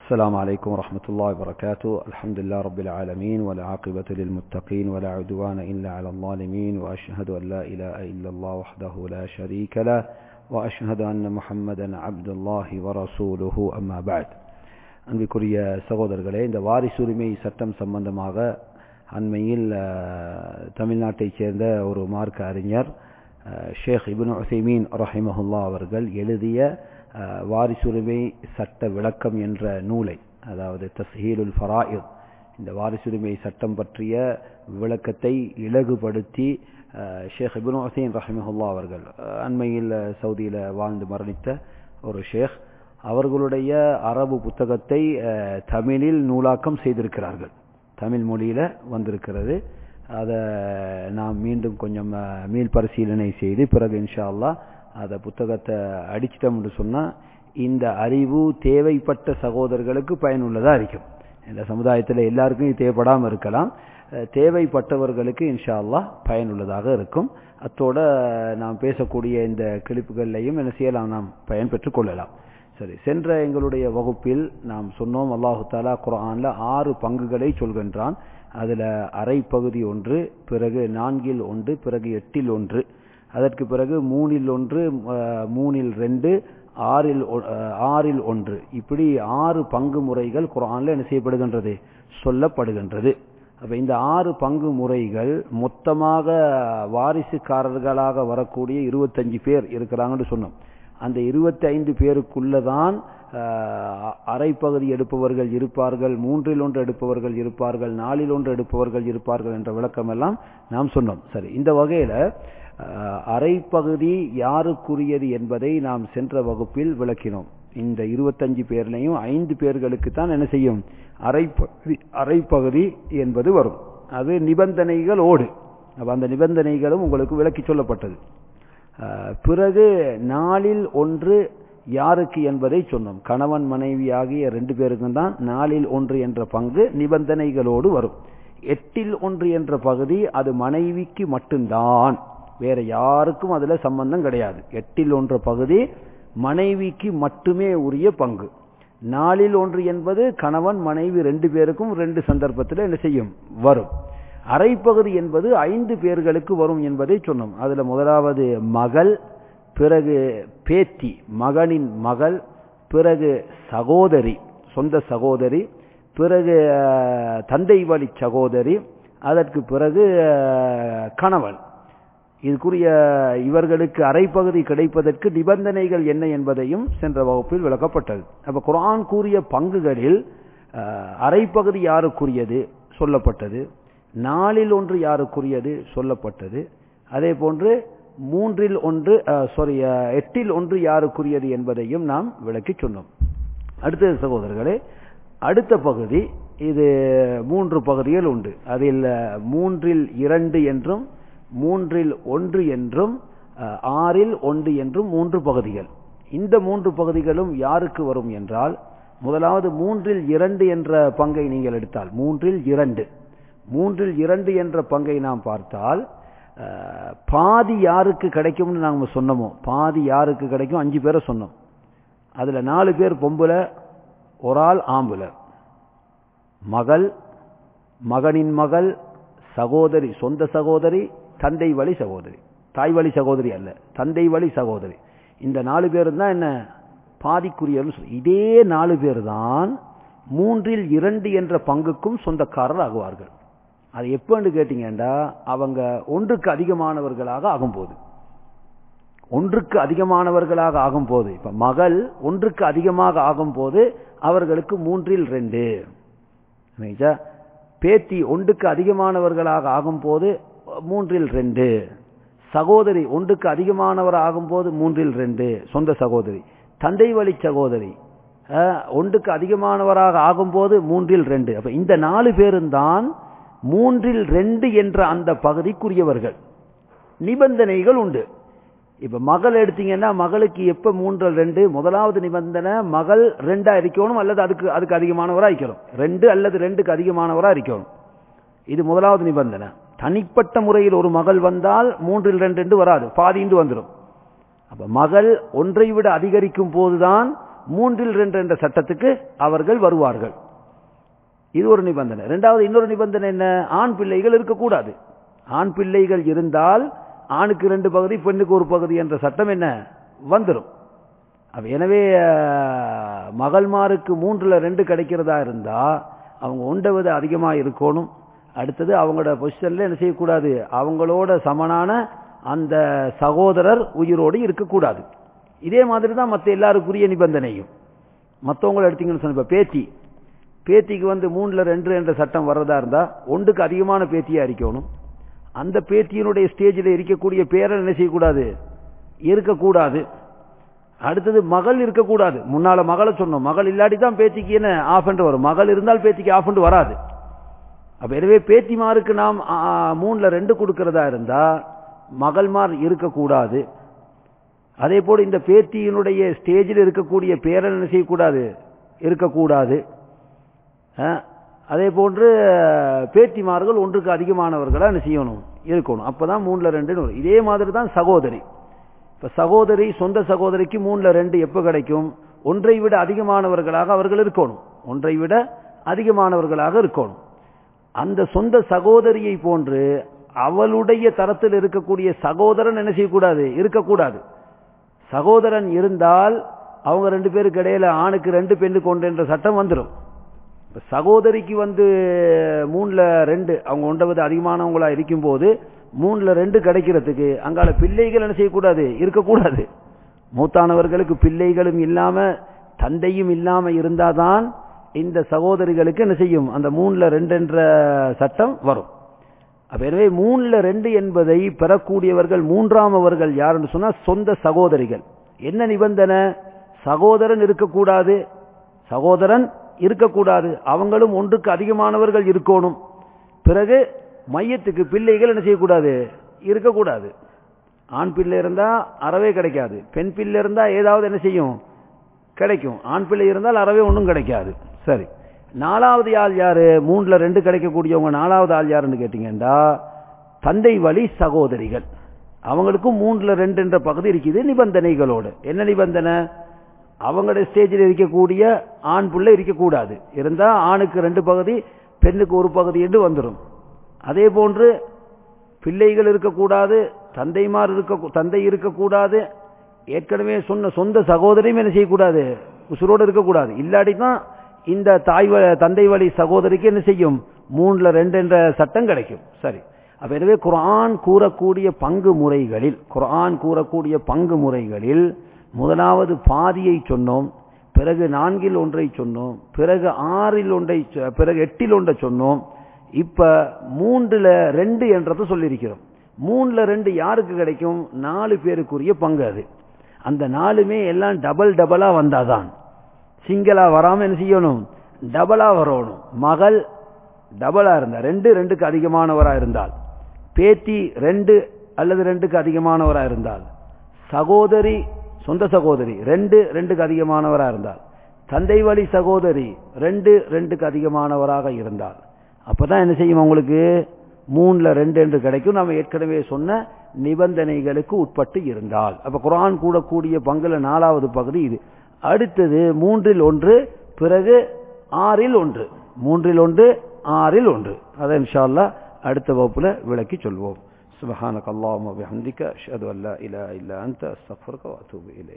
السلام عليكم ورحمة الله وبركاته الحمد لله رب العالمين والعاقبة للمتقين ولا عدوان إلا على الظالمين وأشهد أن لا إله إلا الله وحده لا شريك له وأشهد أن محمدا عبد الله ورسوله أما بعد அன்பிற்குரிய சகோதரர்களே இந்த வாரிசுரிமை சட்டம் சம்பந்தமாக அண்மையில் அஹ், தமிழ்நாட்டைச் சேர்ந்த ஒரு மார்க்க அறிஞர் அஹ், ஷேக் இப்னு உசைமீன் ரஹிமஹுல்லா அவர்கள் எழுதிய அஹ், வாரிசுரிமை சட்ட விளக்கம் என்ற நூலை அதாவது தஸ்ஹீலுல் ஃபராயித் இந்த வாரிசுரிமை சட்டம் பற்றிய விளக்கத்தை இலகுபடுத்தி அஹ், ஷேக் இப்னு உசைன் ரஹிமஹுல்லா அவர்கள் அஹ், அண்மையில் அஹ், சவுதியில வாழ்ந்து மரணித்த ஒரு ஷேக் அவர்களுடைய அரபு புத்தகத்தை அஹ், தமிழில் நூலாக்கம் செய்திருக்கிறார்கள் தமிழ் மொழியில வந்திருக்கிறது அதை நாம் மீண்டும் கொஞ்சம் அஹ், மீள் பரிசீலனை செய்து பிறகு இன்ஷா அல்லாஹ் அதை புத்தகத்தை அடிச்சிட்டோம்னு சொன்னா இந்த அறிவு தேவைப்பட்ட சகோதரர்களுக்கு பயனுள்ளதா இருக்கும் இந்த சமுதாயத்தில் எல்லாருக்கும் இது தேவைப்படாமல் இருக்கலாம் அஹ், தேவைப்பட்டவர்களுக்கு இன்ஷா அல்லாஹ் பயனுள்ளதாக இருக்கும் அத்தோட நாம் பேசக்கூடிய இந்த கிளிப்புகள்லையும் என்ன செய்யலாம் நாம் பயன் பெற்றுக் கொள்ளலாம் சரி சென்ற எங்களுடைய வகுப்பில் நாம் சொன்னோம் அல்லாஹு தாலா குர்ஆன்ல ஆறு பங்குகளை சொல்கின்றான் அதுல அரை பகுதி ஒன்று பிறகு நான்கில் ஒன்று பிறகு எட்டில் ஒன்று அதற்கு பிறகு மூணில் ஒன்று அஹ், மூணில் ரெண்டு ஆறில் ஒ- அஹ், ஆறில் ஒன்று இப்படி ஆறு பங்கு முறைகள் குர்ஆன்ல என்ன செய்யப்படுகின்றது சொல்லப்படுகின்றது அப்ப இந்த ஆறு பங்கு முறைகள் மொத்தமாக வாரிசுக்காரர்களாக வரக்கூடிய இருபத்தஞ்சு பேர் இருக்கிறாங்கன்னு சொன்னோம் அந்த இருபத்தி ஐந்து பேருக்குள்ளதான் ஆஹ், அரை பகுதி எடுப்பவர்கள் இருப்பார்கள் மூன்றில் ஒன்று எடுப்பவர்கள் இருப்பார்கள் நாலில் ஒன்று எடுப்பவர்கள் இருப்பார்கள் என்ற விளக்கம் எல்லாம் நாம் சொன்னோம் சரி இந்த வகையில ஆஹ், அரை பகுதி யாருக்குரியது என்பதை நாம் சென்ற வகுப்பில் விளக்கினோம் இந்த இருபத்தஞ்சு பேர்லையும் ஐந்து பேர்களுக்கு தான் என்ன செய்யும் அரை பகுதி அரை பகுதி என்பது வரும் அது நிபந்தனைகள் ஓடு அப்ப அந்த நிபந்தனைகளும் உங்களுக்கு விளக்கி சொல்லப்பட்டது அஹ், பிறகு நாளில் ஒன்று யாருக்கு என்பதை சொன்னோம் கணவன் மனைவி ஆகிய ரெண்டு பேருக்கும் தான் நாளில் ஒன்று என்ற பங்கு நிபந்தனைகளோடு வரும் எட்டில் ஒன்று என்ற பகுதி அது மனைவிக்கு மட்டும்தான் வேற யாருக்கும் அதுல சம்பந்தம் கிடையாது எட்டில் ஒன்று பகுதி மனைவிக்கு மட்டுமே உரிய பங்கு நாளில் ஒன்று என்பது கணவன் மனைவி ரெண்டு பேருக்கும் ரெண்டு சந்தர்ப்பத்தில் என்ன செய்யும் வரும் அரைப்பகுதி என்பது ஐந்து பேர்களுக்கு வரும் என்பதை சொன்னோம் அதுல முதலாவது மகள் பிறகு பேத்தி மகனின் மகள் பிறகு சகோதரி சொந்த சகோதரி பிறகு அஹ், தந்தை வழி சகோதரி அதற்கு பிறகு அஹ், கணவன் இதுக்குரிய இவர்களுக்கு அரைப்பகுதி கிடைப்பதற்கு நிபந்தனைகள் என்ன என்பதையும் சென்ற வகுப்பில் விளக்கப்பட்டது அப்ப குர்ஆன் கூறிய பங்குகளில் அஹ், அரைப்பகுதி யாருக்குரியது சொல்லப்பட்டது நாலில் ஒன்று யாருக்குரியது சொல்லப்பட்டது அதே போன்று மூன்றில் ஒன்று சாரி எட்டில் ஒன்று யாருக்குரியது என்பதையும் நாம் விளக்கி சொன்னோம் அடுத்தது சகோதரர்களே அடுத்த பகுதி இது மூன்று பகுதிகள் உண்டு அதில் மூன்றில் இரண்டு என்றும் மூன்றில் ஒன்று என்றும் அஹ், ஆறில் ஒன்று என்றும் மூன்று பகுதிகள் இந்த மூன்று பகுதிகளும் யாருக்கு வரும் என்றால் முதலாவது மூன்றில் இரண்டு என்ற பங்கை நீங்கள் எடுத்தால் மூன்றில் இரண்டு மூன்றில் இரண்டு என்ற பங்கை நாம் பார்த்தால் அஹ், பாதி யாருக்கு கிடைக்கும்னு நாம சொன்னோமோ பாதி யாருக்கு கிடைக்கும் அஞ்சு பேரை சொன்னோம் அதுல நாலு பேர் பொம்புல ஒரு ஆள் ஆம்புல மகள் மகனின் மகள் சகோதரி சொந்த சகோதரி தந்தை வழி சகோதரி தாய் வழி சகோதரி அல்ல தந்தை வழி சகோதரி இந்த நாலு பேர் தான் என்ன பாதிக்குரியர்னு சொல்லி இதே நாலு பேர் தான் மூன்றில் இரண்டு என்ற பங்குக்கும் சொந்தக்காரர் ஆகுவார்கள் அது எப்பன்னு கேட்டீங்கன்னா அவங்க ஒன்றுக்கு அதிகமானவர்களாக ஆகும்போது ஒன்றுக்கு அதிகமானவர்களாக ஆகும்போது இப்ப மகள் ஒன்றுக்கு அதிகமாக ஆகும்போது அவர்களுக்கு மூன்றில் ரெண்டு ரைட்டா? பேத்தி ஒன்றுக்கு அதிகமானவர்களாக ஆகும்போது மூன்றில் ரெண்டு சகோதரி ஒன்றுக்கு அதிகமானவர் ஆகும்போது மூன்றில் ரெண்டு சொந்த சகோதரி தந்தை வழி சகோதரி அஹ், ஒன்றுக்கு அதிகமானவராக ஆகும்போது மூன்றில் ரெண்டு அப்ப இந்த நாலு பேரும் தான் மூன்றில் ரெண்டு என்ற அந்த பகுதிக்குரியவர்கள் நிபந்தனைகள் உண்டு இப்ப மகள் எடுத்தீங்கன்னா மகளுக்கு எப்ப மூன்றில் ரெண்டு முதலாவது நிபந்தனை மகள் ரெண்டா இருக்கணும் அல்லது அதுக்கு அதுக்கு அதிகமானவரா இருக்கணும் ரெண்டு அல்லது ரெண்டுக்கு அதிகமானவரா இருக்கணும் இது முதலாவது நிபந்தனை தனிப்பட்ட முறையில் ஒரு மகள் வந்தால் மூன்றில் ரெண்டு என்று வராது பாதிந்து வந்துடும் அப்ப மகள் ஒன்றை விட அதிகரிக்கும் போதுதான் மூன்றில் ரெண்டு என்ற சட்டத்துக்கு அவர்கள் வருவார்கள் இது ஒரு நிபந்தனை ரெண்டாவது இன்னொரு நிபந்தனை என்ன ஆண் பிள்ளைகள் இருக்கக்கூடாது ஆண் பிள்ளைகள் இருந்தால் ஆணுக்கு ரெண்டு பகுதி பெண்ணுக்கு ஒரு பகுதி என்ற சட்டம் என்ன வந்துடும் அப்ப எனவே அஹ், மகள்மாருக்கு மூன்றுல ரெண்டு கிடைக்கிறதா இருந்தா அவங்க உண்டவது அதிகமா இருக்கணும் அடுத்தது அவங்களோட பொசிஷன்ல என்ன செய்யக்கூடாது அவங்களோட சமனான அந்த சகோதரர் உயிரோடு இருக்கக்கூடாது இதே மாதிரி தான் மற்ற எல்லாருக்குரிய நிபந்தனையும் மற்றவங்களை எடுத்தீங்கன்னு சொன்ன இப்ப பேத்தி பேத்திக்கு வந்து மூணுல ரெண்டு என்ற சட்டம் வர்றதா இருந்தா ஒன்றுக்கு அதிகமான பேத்தியா இருக்கணும் அந்த பேத்தியினுடைய ஸ்டேஜில் இருக்கக்கூடிய பேரன் என்ன செய்யக்கூடாது இருக்கக்கூடாது அடுத்தது மகள் இருக்கக்கூடாது முன்னால மகளை சொன்னோம் மகள் இல்லாட்டி தான் பேத்திக்கு என்ன ஆஃப் என்று வரும் மகள் இருந்தால் பேத்திக்கு ஆஃப் என்று வராது அப்ப எனவே பேத்திமாருக்கு நாம் ஆ, மூணுல ரெண்டு கொடுக்கறதா இருந்தா மகள்மார் இருக்கக்கூடாது அதே போல இந்த பேத்தியினுடைய ஸ்டேஜில் இருக்கக்கூடிய பேரன் என்ன செய்யக்கூடாது இருக்கக்கூடாது அஹ், அதே போன்று அஹ், பேத்திமார்கள் ஒன்றுக்கு அதிகமானவர்களா என்ன செய்யணும் இருக்கணும் அப்பதான் மூணுல ரெண்டுன்னு வரும் இதே மாதிரி தான் சகோதரி இப்ப சகோதரி சொந்த சகோதரிக்கு மூணுல ரெண்டு எப்ப கிடைக்கும் ஒன்றை விட அதிகமானவர்களாக அவர்கள் இருக்கணும் ஒன்றை விட அதிகமானவர்களாக இருக்கணும் அந்த சொந்த சகோதரியை போன்று அவளுடைய தரத்தில் இருக்கக்கூடிய சகோதரன் என்ன செய்யக்கூடாது இருக்கக்கூடாது சகோதரன் இருந்தால் அவங்க ரெண்டு பேருக்கு இடையில ஆணுக்கு ரெண்டு பெண்ணுக்கு ஒன்று என்ற சட்டம் வந்துடும் இப்ப சகோதரிக்கு வந்து மூணுல ரெண்டு அவங்க உண்டவது அதிகமானவங்களா இருக்கும்போது மூணுல ரெண்டு கிடைக்கிறதுக்கு அங்கால பிள்ளைகள் என்ன செய்யக்கூடாது இருக்கக்கூடாது மூத்தானவர்களுக்கு பிள்ளைகளும் இல்லாம தந்தையும் இல்லாம இருந்தாதான் இந்த சகோதரிகளுக்கு என்ன செய்யும் அந்த மூணுல ரெண்டு என்ற சட்டம் வரும் அப்ப எனவே மூணுல ரெண்டு என்பதை பெறக்கூடியவர்கள் மூன்றாம் அவர்கள் யாருன்னு சொன்னா சொந்த சகோதரிகள் என்ன நிபந்தனை சகோதரன் இருக்கக்கூடாது சகோதரன் இருக்கக்கூடாது அவங்களும் ஒன்றுக்கு அதிகமானவர்கள் இருக்கணும் பிறகு மையத்துக்கு பிள்ளைகள் என்ன செய்யக்கூடாது இருக்கக்கூடாது ஆண் பிள்ளை இருந்தா அறவே கிடைக்காது பெண் பிள்ளை இருந்தா ஏதாவது என்ன செய்யும் கிடைக்கும் ஆண் பிள்ளை இருந்தால் அறவே ஒன்றும் கிடைக்காது சரி நாலாவது ஆள் யாரு மூணுல ரெண்டு கிடைக்கக்கூடியவங்க நாலாவது ஆள் யாருன்னு கேட்டீங்கன்னா தந்தை வழி சகோதரிகள் அவங்களுக்கும் மூணுல ரெண்டு என்ற பகுதி இருக்குது நிபந்தனைகளோடு என்ன நிபந்தனை அவங்களுடைய ஸ்டேஜில் இருக்கக்கூடிய ஆண் புள்ள இருக்கக்கூடாது இருந்தா ஆணுக்கு ரெண்டு பகுதி பெண்ணுக்கு ஒரு பகுதி என்று வந்துடும் அதே போன்று பிள்ளைகள் இருக்கக்கூடாது தந்தைமார் இருக்க தந்தை இருக்கக்கூடாது ஏற்கனவே சொன்ன சொந்த சகோதரியும் என்ன செய்யக்கூடாது உசுரோடு இருக்கக்கூடாது இல்லாட்டி தான் இந்த தாய் வ- தந்தை வழி சகோதரிக்கு என்ன செய்யும் மூணுல ரெண்டு என்ற சட்டம் கிடைக்கும் சரி அப்ப எனவே குர்ஆன் கூறக்கூடிய பங்கு முறைகளில் குர்ஆன் கூறக்கூடிய பங்கு முறைகளில் முதலாவது பாதியை சொன்னோம் பிறகு நான்கில் ஒன்றை சொன்னோம் பிறகு ஆறில் ஒன்றை சொ- பிறகு எட்டில் ஒன்றை சொன்னோம் இப்ப மூன்றுல ரெண்டு என்றதை சொல்லியிருக்கிறோம் மூணுல ரெண்டு யாருக்கு கிடைக்கும் நாலு பேருக்குரிய பங்கு அது அந்த நாலுமே எல்லாம் டபுள் டபுளா வந்தாதான் சிங்கிளா வராம என்ன செய்யணும் டபுளா வரணும் மகள் டபுளா இருந்தா ரெண்டு ரெண்டுக்கு அதிகமானவரா இருந்தால் பேத்தி ரெண்டு அல்லது ரெண்டுக்கு அதிகமானவரா இருந்தால் சகோதரி சொந்த சகோதரி ரெண்டு ரெண்டுக்கு அதிகமானவரா இருந்தால் தந்தை வழி சகோதரி ரெண்டு ரெண்டுக்கு அதிகமானவராக இருந்தால் அப்பதான் என்ன செய்யும் உங்களுக்கு மூணுல ரெண்டு என்று கிடைக்கும் நாம ஏற்கனவே சொன்ன நிபந்தனைகளுக்கு உட்பட்டு இருந்தால் அப்ப குர்ஆன் கூடக்கூடிய பங்குல நாலாவது பகுதி இது அடுத்தது மூன்றில் ஒன்று பிறகு ஆறில் ஒன்று மூன்றில் ஒன்று ஆறில் ஒன்று அதை இன்ஷா அல்லாஹ் அடுத்த வகுப்புல விளக்கி சொல்வோம் سبحانك اللهم وبحمدك أشهد أن لا إله إلا أنت أستغفرك وأتوب إليك